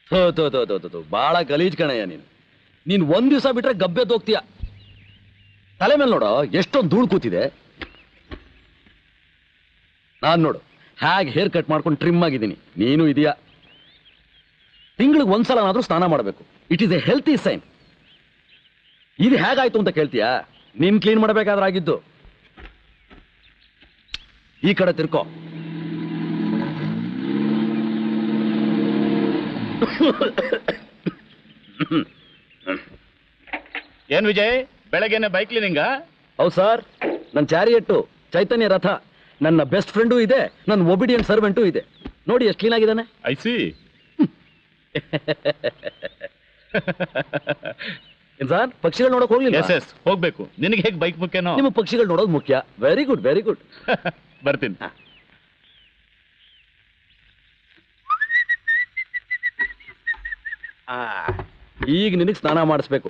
ಥೋ ಥೋ ಥೋ ಥೋ ಥೋ, ಥೋ ಭಾಳ ಗಲೀಜ್ ಕಣಯ್ಯ ನೀನು ನೀನು ಒಂದ್ ದಿವಸ ಬಿಟ್ರೆ ಗಬ್ಬೆದ್ದು ಹೋಗ್ತೀಯ ತಲೆ ಮೇಲೆ ನೋಡೋ ಎಷ್ಟೊಂದು ಧೂಳು ಕೂತಿದೆ ನಾನ್ ನೋಡು ಹೇಗೆ ಹೇರ್ ಕಟ್ ಮಾಡ್ಕೊಂಡು ಟ್ರಿಮ್ ಆಗಿದ್ದೀನಿ ನೀನು ಇದೆಯಾ ತಿಂಗಳಿಗೆ ಒಂದ್ಸಲನಾದ್ರೂ ಸ್ನಾನ ಮಾಡಬೇಕು it is a healthy sign ಇದು ಹೇಗಾಯ್ತು ಅಂತ ಕೇಳ್ತೀಯಾ ನೀನ್ ಕ್ಲೀನ್ ಮಾಡಬೇಕಾದ್ರೆ ಆಗಿದ್ದು ಈ ಕಡೆ ತಿರ್ಕೋ ಏನ್ ವಿಜಯ್ ಬೆಳಗ್ಗೆನೆ ಬೈಕ್ ಕ್ಲೀನಿಂಗಾ ಹೌದು ಸರ್ ನನ್ನ ಚಾರಿಯಟ್ಟು ಚೈತನ್ಯ ರಥ ನನ್ನ ಬೆಸ್ಟ್ ಫ್ರೆಂಡು ಇದೆ ನನ್ನ ಒಬಿಡಿಯಂಟ್ ಸರ್ವೆಂಟು ಇದೆ ನೋಡಿ ಎಷ್ಟು ಕ್ಲೀನ್ ಆಗಿದ್ದಾನೆ ಐ ಸಿ ಏನ್ ಸರ್ ಪಕ್ಷಿಗಳು ನೋಡಕ್ ಹೋಗ್ಲಿಲ್ಲ ಎಸ್ ಎಸ್ ಹೋಗ್ಬೇಕು ನಿನಗೆ ಹೇಗೆ ಬೈಕ್ ಮುಖ್ಯನೋ ನಿಮ್ಮ ಪಕ್ಷಿಗಳು ನೋಡೋದು ಮುಖ್ಯ ವೆರಿ ಗುಡ್ ವೆರಿ ಗುಡ್ ಬರ್ತೀನಿ ಈಗ ನಿನಗೆ ಸ್ನಾನ ಮಾಡಿಸ್ಬೇಕು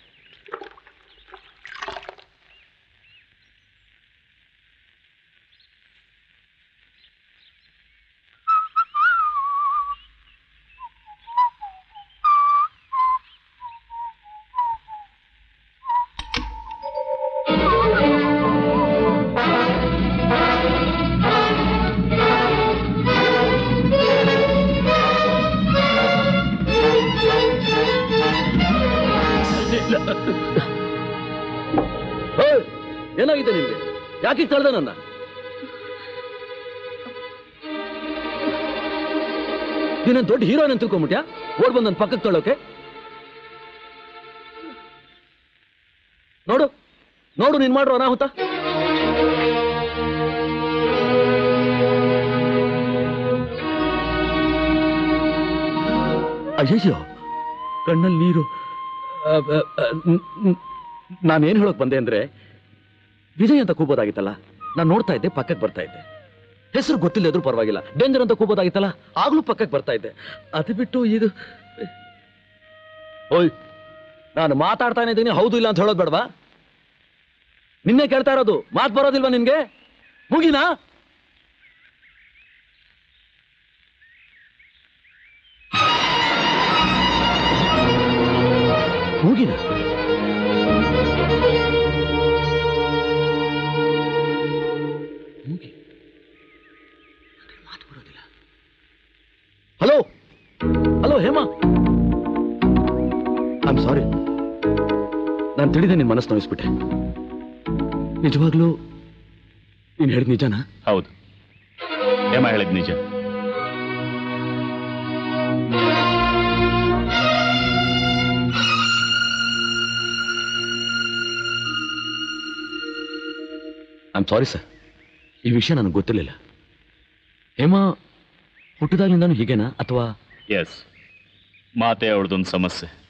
ಏಯ್, ಏನಾಗಿದೆ ನಿನ್ಗೆ ಯಾಕೆ ತಳ್ದೆ ನನ್ನ ನೀನೇನ್ ದೊಡ್ಡ ಹೀರೋಯಿನ್ ಅಂತ ತಿಳ್ಕೊಂಬಿಟ್ಯಾ ಓಡ್ ಬಂದ್ ನನ್ನ ಪಕ್ಕಕ್ಕೆ ತಳ್ಳೋಕೆ ನೋಡು ನೋಡು ನೀನ್ ಮಾಡ್ರು ಅನಾಹುತ ಅಯ್ಯಯ್ಯೋ ಕಣ್ಣಲ್ಲಿ ನೀರು ಅ, ಅ, ಅ, ನ್- ನ್- ನಾನೇನ್ ಹೇಳೋಕ್ ಬಂದೆ ಅಂದ್ರೆ ವಿಜಯ್ ಅಂತ ಕೂಬೋದಾಗಿತ್ತಲ್ಲ ನಾನು ನೋಡ್ತಾ ಇದ್ದೆ ಪಕ್ಕಕ್ಕೆ ಬರ್ತಾ ಇದ್ದೆ ಹೆಸರು ಗೊತ್ತಿಲ್ಲದ್ರು ಪರವಾಗಿಲ್ಲ ಡೇಂಜರ್ ಅಂತ ಕೂಬೋದಾಗಿತ್ತಲ್ಲ ಆಗ್ಲೂ ಪಕ್ಕಕ್ಕೆ ಬರ್ತಾ ಇದ್ದೆ ಅದು ಬಿಟ್ಟು ಇದು ಓಯ್ ನಾನು ಮಾತಾಡ್ತಾನೆ ಇದ್ದೀನಿ ಹೌದು ಇಲ್ಲ ಅಂತ ಹೇಳೋದು ಬೇಡವಾ ನಿನ್ನೆ ಕೇಳ್ತಾ ಇರೋದು ಮಾತು ಬರೋದಿಲ್ವಾ ನಿನ್ಗೆ ಮುಗಿನಾ ಮುಗಿನಾ ಮೂಗಿ ಮಾತು ಬರೋದಿಲ್ಲ hello hello Hema I'm sorry ನಾನು ತಿಳಿದೆ ನಿನ್ನ ಮನಸ್ಸು ನೋಯಿಸ್ಬಿಟ್ಟೆ ನಿಜವಾಗ್ಲೂ ನೀನು ಹೇಳಿದ ನಿಜನಾ ಹೌದು ಹೇಮ ಹೇಳಿದ್ ನಿಜ ಐಮ್ ಸಾರಿ ಸರ್ ಈ ವಿಷಯ ನನಗೆ ಗೊತ್ತಿರಲಿಲ್ಲ ಹೇಮಾ ಹುಟ್ಟಿದಾಗ್ಲಿಂದಾನು ಹೀಗೇನಾ ಅಥವಾ ಎಸ್ ಮಾತೆ ಅವಳದೊಂದು ಸಮಸ್ಯೆ